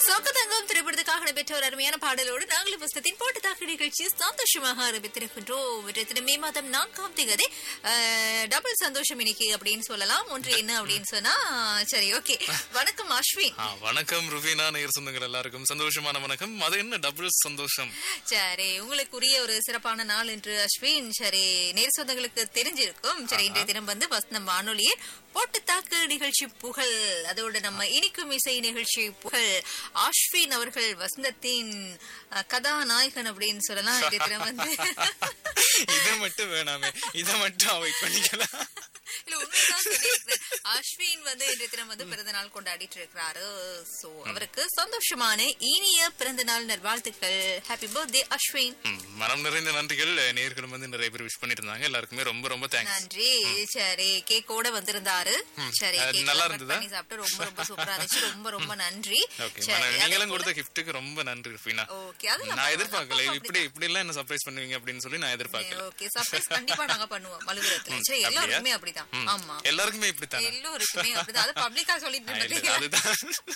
சொக்கதங்கம் திரைப்படத்துக்காக நடைபெற்ற ஒரு அருமையான பாடலோடு நாங்களும் புஸ்தத்தின் போட்டு தாக்கு நிகழ்ச்சி சந்தோஷமாக ஆரம்பித்திருக்கின்றோம் விரத்தின மே மாதம் நான்காம் திகதி டபுள் சந்தோஷம் இன்னைக்கு அப்படின்னு சொல்லலாம் ஒன்று என்ன அப்படின்னு சொன்னா சரி ஓகே வணக்கம் அஸ்வின் ஆ, வணக்கம் ருபீனா நேர் சொந்தங்கள் எல்லாருக்கும் சந்தோஷமான வணக்கம் அது என்ன டபுள் சந்தோஷம் சரி உங்களுக்குரிய ஒரு சிறப்பான நாள் என்று அஸ்வின் சரி நேர் சொந்தங்களுக்கு தெரிஞ்சிருக்கும் சரி இன்றைய தினம் வந்து வசந்தம் வானொலியில் போட்டு தாக்கு நிகழ்ச்சி புகழ் அதோட நம்ம இனிக்கும் இசை நிகழ்ச்சி புகழ் அஸ்வின் அவர்கள் வசந்தத்தின் அஹ், கதாநாயகன் அப்படின்னு சொல்லலாம் இன்றைய தினம் வந்து இதை மட்டும் வேணாமே இதை மட்டும் அவாய்ட் பண்ணிக்கலாம் இல்ல உண்மைதான் சொல்லியிருக்கிறேன். அஸ்வின் வந்து இன்றைய தினம் வந்து பிறந்த நாள் கொண்டாடிட்டு இருக்கிறாரு சோ அவருக்கு சந்தோஷமான இனிய பிறந்த நாள் நல்வாழ்த்துக்கள் ஹாப்பி பர்த்டே அஸ்வின் ம், மனம் நிறைந்த நன்றிகள் நேர்களும் வந்து நிறைய பேர் விஷ் பண்ணிட்டு இருந்தாங்க எல்லாருக்குமே ரொம்ப ரொம்ப தேங்க்ஸ் நன்றி சரி கேக்கோட வந்திருந்தாரு சரி அது கேக் நல்லா cut இருந்ததா? பண்ணி சாப்பிட்டு ரொம்ப ரொம்ப சூப்பரா இருந்துச்சு ரொம்ப ரொம்ப நன்றி ஓகே சரி, அதே நீங்களும் போல- கொடுத்த கிஃப்ட்டுக்கு ரொம்ப நன்றி ருபீனா ஓகே அது நம்ம நான் எதிர்பார்க்கல அப்பா இப்படி இப்படி எல்லாம் என்ன சர்ப்ரைஸ் பண்ணுவீங்க அப்படின்னு சொல்லி நான் எதிர்பார்க்கல ஓகே சர்ப்ரைஸ் கண்டிப்பா நாங்க பண்ணுவோம் மலுவலகத்துல சரி அப்படியா? எல்லாருக்குமே அப்படிதான் ம். ஆமா எல்லாருக்குமே இப்படித்தானே எல்லோருக்குமே அப்படிதான் அது பப்ளிக்கா சொல்லிட்டு ஆ, இல்ல, இருந்தீங்க அதுதான்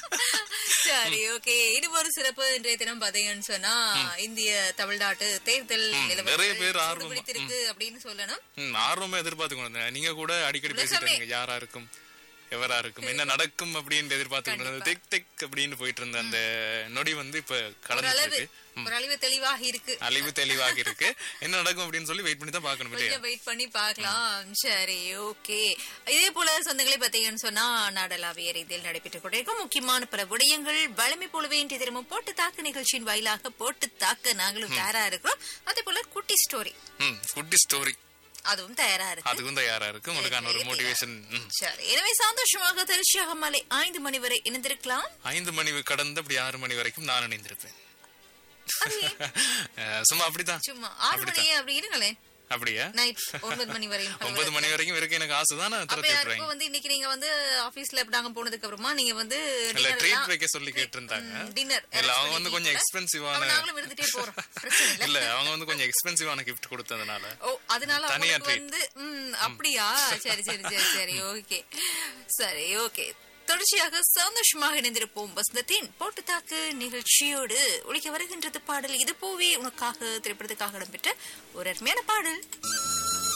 சரி ஓகே இது ஒரு சிறப்பு இன்றைய தினம் பாத்தீங்கன்னு சொன்னா இந்திய தமிழ்நாட்டு தேர்தல் நிலவரங்கள் நிறைய பேர் சூடு ஆர்வமா- பிடித்திருக்கு அப்படின்னு சொல்லணும் ம், ஆர்வமா எதிர்பார்த்து கொண்டு வந்தேன் நீங்க கூட அடிக்கடி பேசிட்டு உலகமே. இருந்தீங்க யாரா இருக்கும் எவரா இருக்கும் என்ன நடக்கும் அப்படின்னு எதிர்பார்த்து கொண்டு இருந்தது. திக் திக் அப்படின்னு போயிட்டு இருந்த அந்த நொடி வந்து இப்ப கடந்துட்டு ஓரளவு இருக்கு ஓரளவு தெளிவாக இருக்கு அழிவு தெளிவாக இருக்கு என்ன நடக்கும் அப்படின்னு சொல்லி வெயிட் பண்ணி தான் பார்க்கணும் இல்லையா கொஞ்சம் வெயிட் பண்ணி பார்க்கலாம் சரி ஓகே இதே போல சொந்தங்களை பார்த்தீங்கன்னு சொன்னா நாடளாவிய ரீதியில் நடைபெற்றுக் கொண்டிருக்கும் முக்கியமான பல விடயங்கள் வலிமை போலவே இன்றைய தினமும் போட்டு தாக்கு நிகழ்ச்சியின் வாயிலாக போட்டு தாக்க நாங்களும் தயாரா இருக்கிறோம் அதே போல குட்டி ஸ்டோரி ம் குட்டி ஸ்டோரி அதுவும் தயாரா இருக்கு அதுக்கும் தயாரா இருக்கு உங்களுக்கான ஒரு மோட்டிவேஷன் சரி எனவே சந்தோஷமாக திருச்சியாக மாலை ஐந்து மணி வரை இணைந்திருக்கலாம் ஐந்து மணி கடந்து அப்படி ஆறு மணி வரைக்கும் நான் இணைந்திருப்பேன் அது ஏன்? அஹ், சும்மா அப்படிதான் சும்மா ஆறு மணியே அப்படி இருங்களேன் அப்படியா நைட் ஒன்பது மணி வரையும் ஒன்பது மணி வரைக்கும் இருக்கு எனக்கு ஆசைதான் நான் அப்ப திறத்தி யாருக்கும் விட்டுறேன் வந்து இன்னைக்கு நீங்க வந்து ஆபீஸ்ல நாங்க போனதுக்கு அப்புறமா நீங்க வந்து இல்ல ட்ரீட் வைக்க சொல்லி கேட்டிருந்தாங்க டின்னர் இல்ல அவங்க வந்து கொஞ்சம் எக்ஸ்பென்சிவான நாங்களும் இருந்துட்டே போறோம் பிரச்சனை இல்ல இல்ல அவங்க வந்து கொஞ்சம் எக்ஸ்பென்சிவான கிஃப்ட் கொடுத்ததுனால ஓ அதனால தனியா அவங்களுக்கு வந்து ம், அப்படியா சரி சரி சரி சரி ஓகே சரி ஓகே தொடர்ச்சியாக சந்தோஷமாக இணைந்திருப்போம் வசந்தத்தின் போட்டு தாக்கு நிகழ்ச்சியோடு ஒழிக்க வருகின்றது பாடல் இது போவே உனக்காக திரைப்படத்துக்காக இடம்பெற்ற ஒரு அருமையான பாடல்